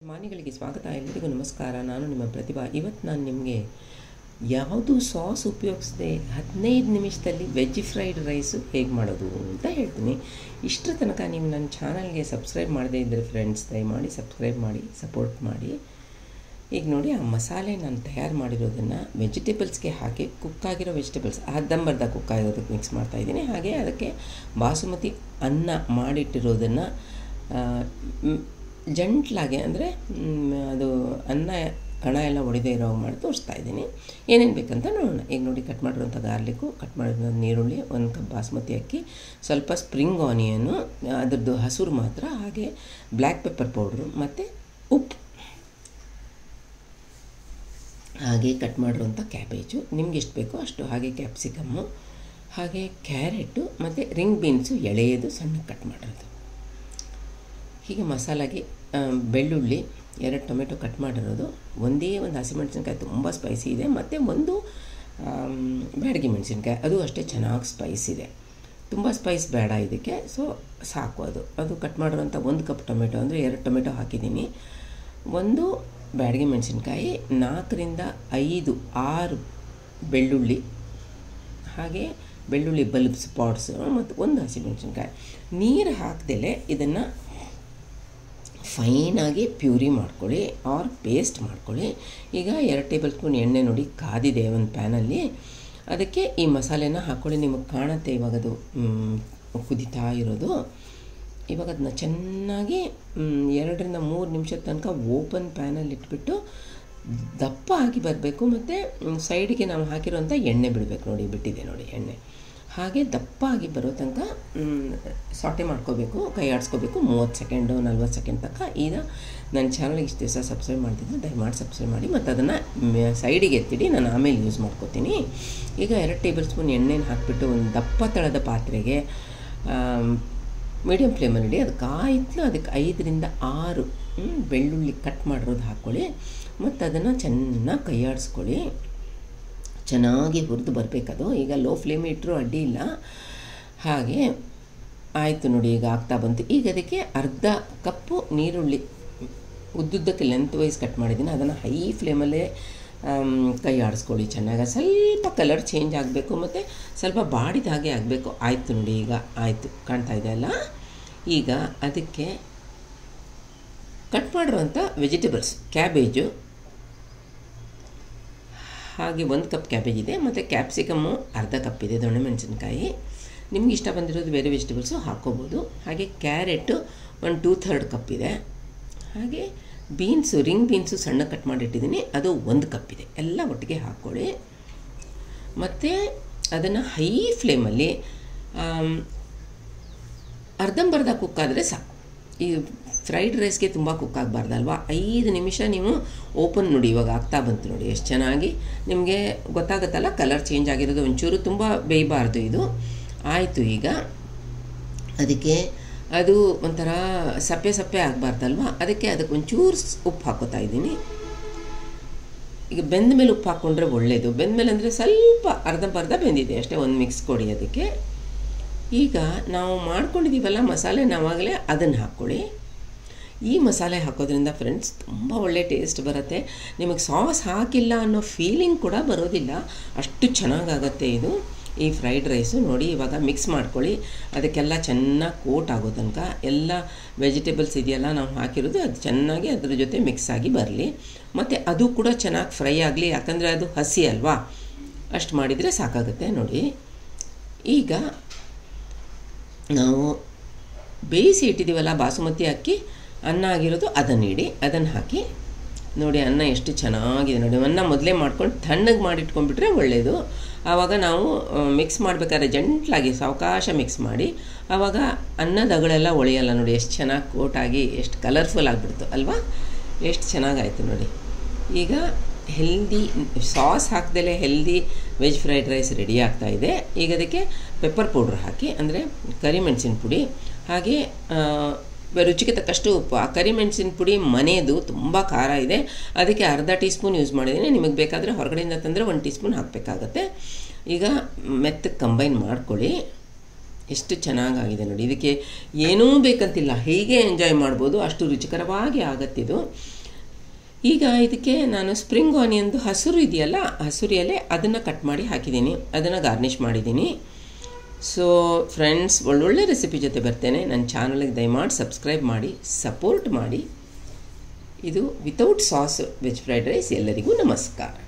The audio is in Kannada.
ಮಾನಿಗಳಿಗೆ ಸ್ವಾಗತ ಎಲ್ಲರಿಗೂ ನಮಸ್ಕಾರ ನಾನು ನಿಮ್ಮ ಪ್ರತಿಭಾ ಇವತ್ತು ನಾನು ನಿಮಗೆ ಯಾವುದು ಸಾಸ್ ಉಪಯೋಗಿಸದೆ ಹದಿನೈದು ನಿಮಿಷದಲ್ಲಿ ವೆಜ್ ಫ್ರೈಡ್ ರೈಸು ಹೇಗೆ ಮಾಡೋದು ಅಂತ ಹೇಳ್ತೀನಿ ಇಷ್ಟರ ತನಕ ನೀವು ನನ್ನ ಚಾನಲ್ಗೆ ಸಬ್ಸ್ಕ್ರೈಬ್ ಮಾಡದೇ ಇದ್ದರೆ ಫ್ರೆಂಡ್ಸ್ ದಯಮಾಡಿ ಸಬ್ಸ್ಕ್ರೈಬ್ ಮಾಡಿ ಸಪೋರ್ಟ್ ಮಾಡಿ ಈಗ ನೋಡಿ ಆ ಮಸಾಲೆ ನಾನು ತಯಾರು ಮಾಡಿರೋದನ್ನು ವೆಜಿಟೇಬಲ್ಸ್ಗೆ ಹಾಕಿ ಕುಕ್ಕಾಗಿರೋ ವೆಜಿಟೇಬಲ್ಸ್ ಅರ್ಧಂಬರ್ಧ ಕುಕ್ಕಾಗಿರೋದಕ್ಕೆ ಮಿಕ್ಸ್ ಮಾಡ್ತಾಯಿದ್ದೀನಿ ಹಾಗೆ ಅದಕ್ಕೆ ಬಾಸುಮತಿ ಅನ್ನ ಮಾಡಿಟ್ಟಿರೋದನ್ನು ಜಂಟ್ಲಾಗೆ ಅಂದರೆ ಅದು ಅನ್ನ ಕಣ ಎಲ್ಲ ಒಡೆದೇ ಇರೋ ಹಾಗೆ ಮಾಡಿ ತೋರಿಸ್ತಾ ಇದ್ದೀನಿ ಏನೇನು ಬೇಕಂತ ನೋಡೋಣ ಈಗ ನೋಡಿ ಕಟ್ ಮಾಡಿರೋಂಥ ಗಾರ್ಲಿಕ್ಕು ಕಟ್ ಮಾಡಿರೋ ನೀರುಳ್ಳಿ ಒಂದು ಕಪ್ ಬಾಸ್ಮತಿ ಅಕ್ಕಿ ಸ್ವಲ್ಪ ಸ್ಪ್ರಿಂಗ್ ಆನಿಯನು ಅದರದ್ದು ಹಸುರು ಮಾತ್ರ ಹಾಗೆ ಬ್ಲ್ಯಾಕ್ ಪೆಪ್ಪರ್ ಪೌಡ್ರು ಮತ್ತು ಉಪ್ಪು ಹಾಗೆ ಕಟ್ ಮಾಡಿರೋಂಥ ಕ್ಯಾಬೇಜು ನಿಮ್ಗೆ ಎಷ್ಟು ಬೇಕೋ ಅಷ್ಟು ಹಾಗೆ ಕ್ಯಾಪ್ಸಿಕಮ್ಮು ಹಾಗೆ ಕ್ಯಾರೆಟು ಮತ್ತು ರಿಂಗ್ ಬೀನ್ಸು ಎಳೆಯದು ಸಣ್ಣಗೆ ಕಟ್ ಮಾಡಿರೋದು ಹೀಗೆ ಮಸಾಲಾಗೆ ಬೆಳ್ಳುಳ್ಳಿ ಎರಡು ಟೊಮೆಟೊ ಕಟ್ ಮಾಡಿರೋದು ಒಂದೇ ಒಂದು ಹಸಿಮೆಣಸಿನ್ಕಾಯಿ ತುಂಬ ಸ್ಪೈಸಿ ಇದೆ ಮತ್ತು ಒಂದು ಬ್ಯಾಡಗಿ ಮೆಣಸಿನ್ಕಾಯಿ ಅದು ಅಷ್ಟೇ ಚೆನ್ನಾಗಿ ಸ್ಪೈಸ್ ಇದೆ ತುಂಬ ಸ್ಪೈಸ್ ಬೇಡ ಇದಕ್ಕೆ ಸೊ ಸಾಕು ಅದು ಅದು ಕಟ್ ಮಾಡಿರೋಂಥ ಒಂದು ಕಪ್ ಟೊಮೆಟೊ ಅಂದರೆ ಎರಡು ಟೊಮೆಟೊ ಹಾಕಿದ್ದೀನಿ ಒಂದು ಬ್ಯಾಡಗಿ ಮೆಣಸಿನ್ಕಾಯಿ ನಾಲ್ಕರಿಂದ ಐದು ಆರು ಬೆಳ್ಳುಳ್ಳಿ ಹಾಗೆ ಬೆಳ್ಳುಳ್ಳಿ ಬಲ್ಬ್ ಸ್ಪಾಟ್ಸು ಮತ್ತು ಒಂದು ಹಸಿಮೆಣಸಿನ್ಕಾಯಿ ನೀರು ಹಾಕ್ದಲೇ ಇದನ್ನು ಫೈನಾಗಿ ಪ್ಯೂರಿ ಮಾಡ್ಕೊಳ್ಳಿ ಆರ್ ಪೇಸ್ಟ್ ಮಾಡ್ಕೊಳ್ಳಿ ಈಗ ಎರಡು ಟೇಬಲ್ ಸ್ಪೂನ್ ಎಣ್ಣೆ ನೋಡಿ ಕಾದಿದೆ ಒಂದು ಪ್ಯಾನಲ್ಲಿ ಅದಕ್ಕೆ ಈ ಮಸಾಲೆನ ಹಾಕ್ಕೊಳ್ಳಿ ನಿಮಗೆ ಕಾಣುತ್ತೆ ಇವಾಗ ಅದು ಕುದಿತಾ ಇರೋದು ಇವಾಗ ಅದನ್ನ ಚೆನ್ನಾಗಿ ಎರಡರಿಂದ ಮೂರು ನಿಮಿಷದ ತನಕ ಓಪನ್ ಪ್ಯಾನಲ್ಲಿ ಇಟ್ಬಿಟ್ಟು ದಪ್ಪ ಆಗಿ ಬರಬೇಕು ಮತ್ತು ಸೈಡಿಗೆ ನಾವು ಹಾಕಿರೋಂಥ ಎಣ್ಣೆ ಬಿಡಬೇಕು ನೋಡಿ ಬಿಟ್ಟಿದೆ ನೋಡಿ ಎಣ್ಣೆ ಹಾಗೆ ದಪ್ಪ ಆಗಿ ಬರೋ ತನಕ ಸಾಟೆ ಮಾಡ್ಕೋಬೇಕು ಕೈ ಆಡಿಸ್ಕೋಬೇಕು ಮೂವತ್ತು ಸೆಕೆಂಡು ನಲ್ವತ್ತು ಸೆಕೆಂಡ್ ತನಕ ಈಗ ನನ್ನ ಚಾನಲ್ಗೆ ಇಷ್ಟು ದಿವಸ ಸಬ್ಸ್ಕ್ರೈಬ್ ಮಾಡ್ತಿದ್ದೆ ದಯಮಾಡಿ ಸಬ್ಸ್ಕ್ರೈಬ್ ಮಾಡಿ ಮತ್ತು ಅದನ್ನು ಸೈಡಿಗೆ ಎತ್ತಿಡಿ ನಾನು ಆಮೇಲೆ ಯೂಸ್ ಮಾಡ್ಕೋತೀನಿ ಈಗ ಎರಡು ಟೇಬಲ್ ಸ್ಪೂನ್ ಎಣ್ಣೆನ ಹಾಕಿಬಿಟ್ಟು ಒಂದು ದಪ್ಪ ತಳದ ಪಾತ್ರೆಗೆ ಮೀಡಿಯಮ್ ಫ್ಲೇಮಲ್ಲಿ ಅದು ಕಾಯ್ತು ಅದಕ್ಕೆ ಐದರಿಂದ ಆರು ಬೆಳ್ಳುಳ್ಳಿ ಕಟ್ ಮಾಡಿರೋದು ಹಾಕ್ಕೊಳ್ಳಿ ಮತ್ತು ಅದನ್ನು ಚೆನ್ನಾಗಿ ಕೈಯಾಡಿಸ್ಕೊಳ್ಳಿ ಚೆನ್ನಾಗಿ ಹುರಿದು ಬರಬೇಕದು ಈಗ ಲೋ ಫ್ಲೇಮ್ ಇಟ್ಟರು ಅಡ್ಡಿ ಇಲ್ಲ ಹಾಗೆ ಆಯಿತು ನೋಡಿ ಈಗ ಆಗ್ತಾ ಬಂತು ಈಗ ಅದಕ್ಕೆ ಅರ್ಧ ಕಪ್ಪು ನೀರುಳ್ಳಿ ಉದ್ದುದ್ದಕ್ಕೆ ಲೆಂತ್ ವೈಸ್ ಕಟ್ ಮಾಡಿದ್ದೀನಿ ಅದನ್ನು ಹೈ ಫ್ಲೇಮಲ್ಲೇ ಕೈ ಆಡಿಸ್ಕೊಳ್ಳಿ ಚೆನ್ನಾಗಿ ಸ್ವಲ್ಪ ಕಲರ್ ಚೇಂಜ್ ಆಗಬೇಕು ಮತ್ತು ಸ್ವಲ್ಪ ಬಾಡಿದ ಹಾಗೆ ಆಗಬೇಕು ಆಯಿತು ನೋಡಿ ಈಗ ಆಯಿತು ಕಾಣ್ತಾ ಇದೆ ಅಲ್ಲ ಈಗ ಅದಕ್ಕೆ ಕಟ್ ಮಾಡಿರುವಂಥ ವೆಜಿಟೇಬಲ್ಸ್ ಕ್ಯಾಬೇಜು ಹಾಗೆ ಒಂದು ಕಪ್ ಕ್ಯಾಬೇಜ್ ಇದೆ ಮತ್ತು ಕ್ಯಾಪ್ಸಿಕಮ್ಮು ಅರ್ಧ ಕಪ್ ಇದೆ ದೊಣ್ಣೆ ಮೆಣಸಿನ್ಕಾಯಿ ನಿಮ್ಗೆ ಇಷ್ಟ ಬಂದಿರೋದು ಬೇರೆ ವೆಜಿಟೇಬಲ್ಸು ಹಾಕ್ಕೋಬೋದು ಹಾಗೆ ಕ್ಯಾರೆಟು ಒಂದು ಟೂ ಥರ್ಡ್ ಕಪ್ ಇದೆ ಹಾಗೆ ಬೀನ್ಸು ರಿಂಗ್ ಬೀನ್ಸು ಸಣ್ಣ ಕಟ್ ಮಾಡಿಟ್ಟಿದ್ದೀನಿ ಅದು ಒಂದು ಕಪ್ ಇದೆ ಎಲ್ಲ ಒಟ್ಟಿಗೆ ಹಾಕ್ಕೊಳ್ಳಿ ಮತ್ತು ಅದನ್ನು ಹೈ ಫ್ಲೇಮಲ್ಲಿ ಅರ್ಧಂಬರ್ಧ ಕುಕ್ಕಾದರೆ ಸಾಕು ಈ ಫ್ರೈಡ್ ರೈಸ್ಗೆ ತುಂಬ ಕುಕ್ ಆಗಬಾರ್ದಲ್ವಾ ಐದು ನಿಮಿಷ ನೀವು ಓಪನ್ ನೋಡಿ ಇವಾಗ ಆಗ್ತಾ ಬಂತು ನೋಡಿ ಎಷ್ಟು ಚೆನ್ನಾಗಿ ನಿಮಗೆ ಗೊತ್ತಾಗುತ್ತಲ್ಲ ಕಲರ್ ಚೇಂಜ್ ಆಗಿರೋದು ಒಂಚೂರು ತುಂಬ ಬೇಯಬಾರ್ದು ಇದು ಆಯಿತು ಈಗ ಅದಕ್ಕೆ ಅದು ಒಂಥರ ಸಪ್ಪೆ ಸಪ್ಪೆ ಆಗಬಾರ್ದಲ್ವ ಅದಕ್ಕೆ ಅದಕ್ಕೆ ಒಂಚೂರು ಉಪ್ಪು ಹಾಕೋತಾ ಇದ್ದೀನಿ ಈಗ ಬೆಂದ ಮೇಲೆ ಉಪ್ಪು ಹಾಕ್ಕೊಂಡ್ರೆ ಒಳ್ಳೆಯದು ಬೆಂದ ಮೇಲೆ ಅಂದರೆ ಸ್ವಲ್ಪ ಅರ್ಧಂಬರ್ಧ ಬೆಂದಿದೆ ಅಷ್ಟೇ ಒಂದು ಮಿಕ್ಸ್ ಕೊಡಿ ಅದಕ್ಕೆ ಈಗ ನಾವು ಮಾಡ್ಕೊಂಡಿದ್ದೀವಲ್ಲ ಮಸಾಲೆ ನಾವಾಗಲೇ ಅದನ್ನು ಹಾಕ್ಕೊಳ್ಳಿ ಈ ಮಸಾಲೆ ಹಾಕೋದ್ರಿಂದ ಫ್ರೆಂಡ್ಸ್ ತುಂಬ ಒಳ್ಳೆ ಟೇಸ್ಟ್ ಬರುತ್ತೆ ನಿಮಗೆ ಸಾಸ್ ಹಾಕಿಲ್ಲ ಅನ್ನೋ ಫೀಲಿಂಗ್ ಕೂಡ ಬರೋದಿಲ್ಲ ಅಷ್ಟು ಚೆನ್ನಾಗಾಗತ್ತೆ ಇದು ಈ ಫ್ರೈಡ್ ರೈಸು ನೋಡಿ ಇವಾಗ ಮಿಕ್ಸ್ ಮಾಡ್ಕೊಳ್ಳಿ ಅದಕ್ಕೆಲ್ಲ ಚೆನ್ನಾಗಿ ಕೋಟ್ ಆಗೋ ತನಕ ಎಲ್ಲ ವೆಜಿಟೇಬಲ್ಸ್ ಇದೆಯಲ್ಲ ನಾವು ಹಾಕಿರೋದು ಅದು ಚೆನ್ನಾಗಿ ಅದ್ರ ಜೊತೆ ಮಿಕ್ಸ್ ಆಗಿ ಬರಲಿ ಮತ್ತು ಅದು ಕೂಡ ಚೆನ್ನಾಗಿ ಫ್ರೈ ಆಗಲಿ ಯಾಕಂದರೆ ಅದು ಹಸಿ ಅಲ್ವಾ ಅಷ್ಟು ಮಾಡಿದರೆ ಸಾಕಾಗುತ್ತೆ ನೋಡಿ ಈಗ ನಾವು ಬೇಯಿಸಿ ಇಟ್ಟಿದ್ದೀವಲ್ಲ ಬಾಸುಮತಿ ಅಕ್ಕಿ ಅನ್ನ ಆಗಿರೋದು ಅದನ್ನು ಇಡಿ ಅದನ್ನು ಹಾಕಿ ನೋಡಿ ಅನ್ನ ಎಷ್ಟು ಚೆನ್ನಾಗಿದೆ ನೋಡಿ ಅನ್ನ ಮೊದಲೇ ಮಾಡ್ಕೊಂಡು ತಣ್ಣಗೆ ಮಾಡಿಟ್ಕೊಂಡ್ಬಿಟ್ರೆ ಒಳ್ಳೆಯದು ಆವಾಗ ನಾವು ಮಿಕ್ಸ್ ಮಾಡಬೇಕಾದ್ರೆ ಜಂಟ್ಲಾಗಿ ಸಾವಕಾಶ ಮಿಕ್ಸ್ ಮಾಡಿ ಆವಾಗ ಅನ್ನದ ಅಗಳೆಲ್ಲ ಒಳೆಯಲ್ಲ ನೋಡಿ ಎಷ್ಟು ಚೆನ್ನಾಗಿ ಕೋಟಾಗಿ ಎಷ್ಟು ಕಲರ್ಫುಲ್ ಆಗಿಬಿಡ್ತು ಅಲ್ವಾ ಎಷ್ಟು ಚೆನ್ನಾಗಾಯಿತು ನೋಡಿ ಈಗ ಹೆಲ್ದಿ ಸಾಸ್ ಹಾಕ್ದಲೇ healthy veg fried rice ready ಆಗ್ತಾ ಇದೆ ಈಗ ಅದಕ್ಕೆ ಪೆಪ್ಪರ್ ಪೌಡ್ರ್ ಹಾಕಿ ಅಂದರೆ ಕರಿಮೆಣಸಿನ ಪುಡಿ ಹಾಗೆ ರುಚಿಗೆ ತಕ್ಕಷ್ಟು ಉಪ್ಪು ಆ ಕರಿಮೆಣಸಿನ ಪುಡಿ ಮನೆಯದು ತುಂಬ ಖಾರ ಇದೆ ಅದಕ್ಕೆ ಅರ್ಧ ಟೀ ಸ್ಪೂನ್ ಯೂಸ್ ಮಾಡಿದ್ದೀನಿ ನಿಮಗೆ ಬೇಕಾದರೆ ಹೊರಗಡೆಯಿಂದ ತಂದರೆ ಒಂದು ಟೀ ಸ್ಪೂನ್ ಹಾಕಬೇಕಾಗತ್ತೆ ಈಗ ಮೆತ್ತಗೆ ಕಂಬೈನ್ ಮಾಡ್ಕೊಳ್ಳಿ ಎಷ್ಟು ಚೆನ್ನಾಗಾಗಿದೆ ನೋಡಿ ಇದಕ್ಕೆ ಏನೂ ಬೇಕಂತಿಲ್ಲ ಹೇಗೆ ಎಂಜಾಯ್ ಮಾಡ್ಬೋದು ಅಷ್ಟು ರುಚಿಕರವಾಗಿ ಆಗತ್ತಿದು ಈಗ ಇದಕ್ಕೆ ನಾನು ಸ್ಪ್ರಿಂಗ್ ಆನಿಯನ್ದು ಹಸಿರು ಇದೆಯಲ್ಲ ಹಸಿರು ಎಲೆ ಅದನ್ನು ಕಟ್ ಮಾಡಿ ಹಾಕಿದ್ದೀನಿ ಅದನ್ನು ಗಾರ್ನಿಷ್ ಮಾಡಿದ್ದೀನಿ ಸೊ ಫ್ರೆಂಡ್ಸ್ ಒಳ್ಳೊಳ್ಳೆ ರೆಸಿಪಿ ಜೊತೆ ಬರ್ತೇನೆ ನನ್ನ ಚಾನಲ್ಗೆ ದಯಮಾಡಿ ಸಬ್ಸ್ಕ್ರೈಬ್ ಮಾಡಿ ಸಪೋರ್ಟ್ ಮಾಡಿ ಇದು without sauce veg fried rice ಎಲ್ಲರಿಗೂ ನಮಸ್ಕಾರ